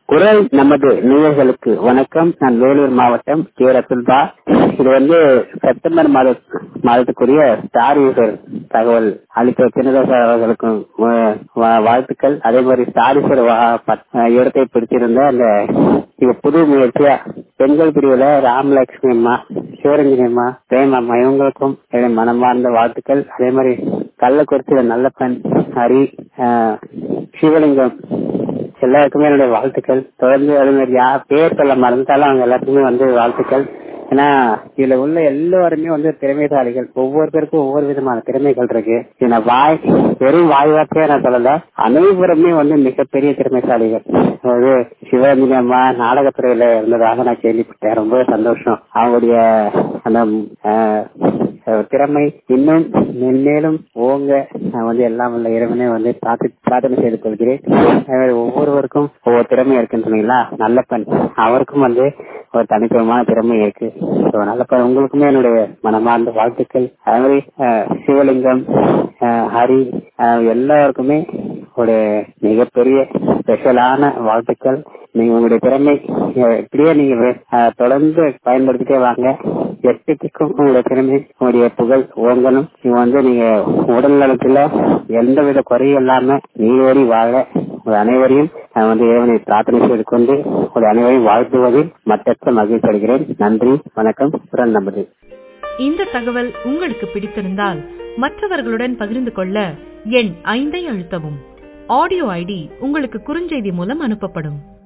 குரல் நமது நேயர்களுக்கு வணக்கம் நான் வேலூர் மாவட்டம் கே ரசுல்பா இது வந்து செப்டம்பர் மாத மாதத்துக்குரிய ஸ்டார் யூசர் தகவல் அளித்த சின்னதாசா அவர்களுக்கும் வா- வா- வாழ்த்துக்கள் அதே மாதிரி ஸ்டார் யூசர் வா- பத்- இடத்தை பிடிச்சிருந்த அந்த இது புது முயற்சியா பெண்கள் பிரிவுல ராமலட்சுமி அம்மா சிவரஞ்சனி அம்மா பிரேம் அம்மா இவங்களுக்கும் என்னுடைய மனமார்ந்த வாழ்த்துக்கள் அதே மாதிரி கள்ளக்குறிச்சியில நல்லப்பன் ஹரி ஆஹ், சிவலிங்கம் எல்லாருக்குமே என்னுடைய வாழ்த்துக்கள் தொடர்ந்து அதே மாதிரி யார் பேர் சொல்ல மறந்தாலும் அவங்க எல்லாத்துக்குமே வந்து வாழ்த்துக்கள் ஏன்னா இதுல உள்ள எல்லாருமே வந்து திறமைசாலிகள் ஒவ்வொருத்தருக்கும் ஒவ்வொரு விதமான திறமைகள் இருக்கு இது நான் வாய் வெறும் வாய் வார்த்தையா நான் சொல்லல அனைவருமே வந்து மிகப்பெரிய திறமைசாலிகள் அதாவது சிவரஞ்சனி அம்மா நாடகத்துறையில இருந்ததாக நான் கேள்விப்பட்டேன் ரொம்ப சந்தோஷம் அவங்களுடைய அந்த ஆஹ், அஹ் திறமை இன்னும் மென்மேலும் ஓங்க நான் வந்து எல்லாம் உள்ள இறைவனை வந்து பிரார்த்தி பிரார்த்தனை செய்து கொள்கிறேன் அதே மாதிரி ஒவ்வொருவருக்கும் ஒவ்வொரு திறமை இருக்குன்னு சொன்னீங்களா நல்லப்பன் அவருக்கும் வந்து ஒரு தனித்துவமான திறமை இருக்கு So, நல்லப்பன் உங்களுக்குமே என்னுடைய மனமார்ந்த வாழ்த்துக்கள் அதே மாதிரி அஹ், சிவலிங்கம் அஹ், ஹரி அஹ், எல்லாருக்குமே ஒரு மிகப்பெரிய ஸ்பெஷலான வாழ்த்துக்கள் நீங்க உங்களுடைய திறமை அஹ், இப்படியே நீங்க அஹ், தொடர்ந்து பயன்படுத்திட்டே வாங்க எட்டுக்கும் உங்களுடைய திறமை உங்களுடைய புகழ் ஓங்கணும் நீங்க வந்து நீங்க உடல் நலத்துல எந்தவித குறையும் இல்லாம நீரோடி வாழ உங்கள் அனைவரையும் நான் வந்து இறைவனை பிரார்த்தனை செய்து கொண்டு உங்கள் அனைவரையும் வாழ்த்துவதில் மற்றற்ற மகிழ்ச்சி அடைகிறேன் நன்றி வணக்கம் புறன் நம்பது இந்த தகவல் உங்களுக்கு பிடித்திருந்தால் மற்றவர்களுடன் பகிர்ந்து கொள்ள எண் ஐந்தை அழுத்தவும் ஆடியோ ஐடி உங்களுக்கு குறுஞ்செய்தி மூலம் அனுப்பப்படும்